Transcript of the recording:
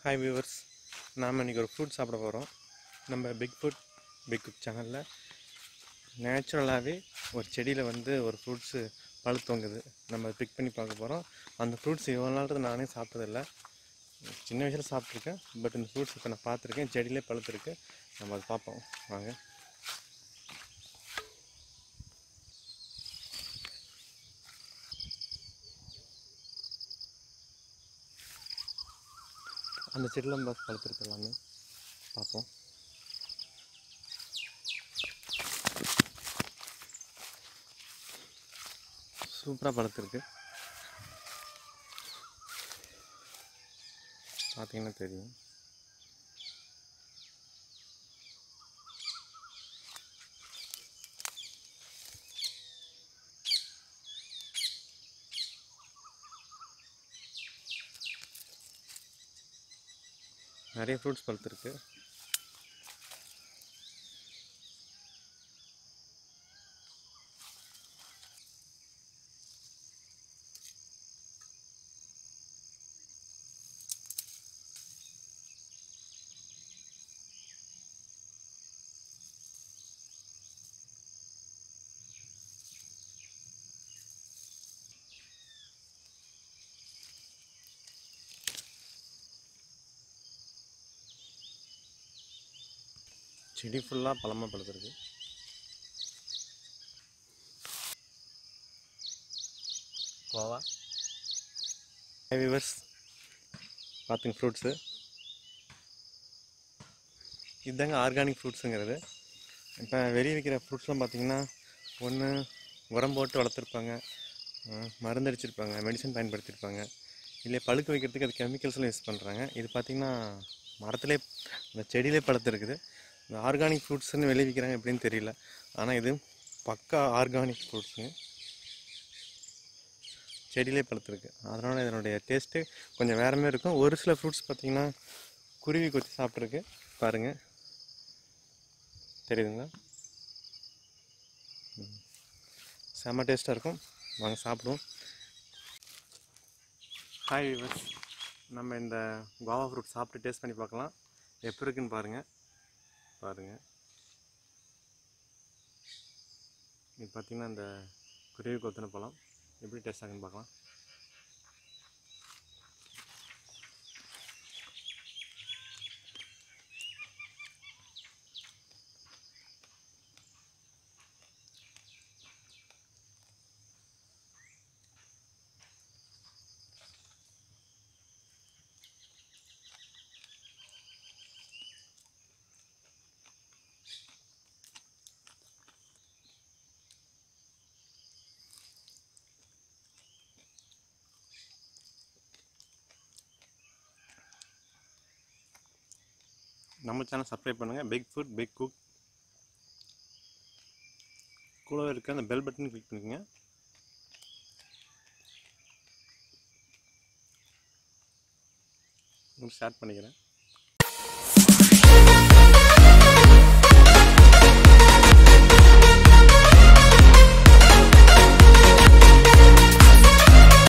Hi viewers நாம் இன்றைக்கி ஒரு ஃப்ரூட் சாப்பிட போகிறோம் நம்ம பிக் ஃபுட் பிக் குக் சேனலில் நேச்சுரலாகவே ஒரு செடியில் வந்து ஒரு ஃப்ரூட்ஸு பழுத்தோங்குது நம்ம பிக் பண்ணி பார்க்க போகிறோம் அந்த ஃப்ரூட்ஸ் இவ்வளோ நாள் நானே சாப்பிட்டதில்ல சின்ன வயசில் சாப்பிட்ருக்கேன் பட் இந்த ஃப்ரூட்ஸ் இப்போ நான் பார்த்துருக்கேன் செடியிலே பழுத்திருக்கு நம்ம அதை பார்ப்போம் வாங்க அந்த செடியில் பஸ் பழுத்திருக்கு எல்லாமே பார்ப்போம் சூப்பராக பழுத்திருக்கு பார்த்தீங்கன்னா தெரியும் நிறைய ஃப்ரூட்ஸ் பழுத்திருக்கு செடி ஃபுல்லாக பழமாக பழுத்திருக்கு கோவா விவர்ஸ் பார்த்துங்க ஃப்ரூட்ஸு இதுதாங்க ஆர்கானிக் ஃப்ரூட்ஸுங்கிறது இப்போ வெளியே விற்கிற ஃப்ரூட்ஸ்லாம் பார்த்தீங்கன்னா ஒன்று உரம் போட்டு வளர்த்துருப்பாங்க அஹ் மருந்து அடிச்சிருப்பாங்க மெடிசன் பயன்படுத்தியிருப்பாங்க இல்லை பழுக்க வைக்கிறதுக்கு அது கெமிக்கல்ஸ்லாம் யூஸ் பண்ணுறாங்க இது பார்த்திங்கன்னா மரத்துலேயே அந்த செடியிலே பழுத்திருக்குது இந்த ஆர்கானிக் ஃப்ரூட்ஸ்னு விளைவிக்கிறாங்க எப்படின்னு தெரியல ஆனால் இது பக்கா ஆர்கானிக் ஃப்ரூட்ஸுங்க செடியிலே பழுத்திருக்கு அதனால் இதனுடைய டேஸ்ட்டு கொஞ்சம் வேற மாதிரி இருக்கும் ஒரு சில ஃப்ரூட்ஸ் பார்த்திங்கன்னா குருவி கொத்தி சாப்பிட்ருக்கு பாருங்கள் தெரியுதுங்களா ம். செம்ம டேஸ்ட்டாக இருக்கும் வாங்க சாப்பிடுவோம் ஹாய் விவர்ஸ் நம்ம இந்த கோவா ஃப்ரூட் சாப்பிட்டு டேஸ்ட் பண்ணி பார்க்கலாம் எப்படி இருக்குன்னு பாருங்கள் பாருங்கள் இது பார்த்தீங்கன்னா இந்த குருவி கொத்தின பழம் எப்படி டேஸ்ட் ஆகுன்னு பார்க்கலாம் நம்ம சேனல் சப்ஸ்கிரைப் பண்ணுங்கள் பிக் ஃபுட் பிக் குக் கூட இருக்க அந்த பெல் பட்டன் கிளிக் பண்ணிக்கோங்க ஸ்டார்ட் பண்ணிக்கிறேன்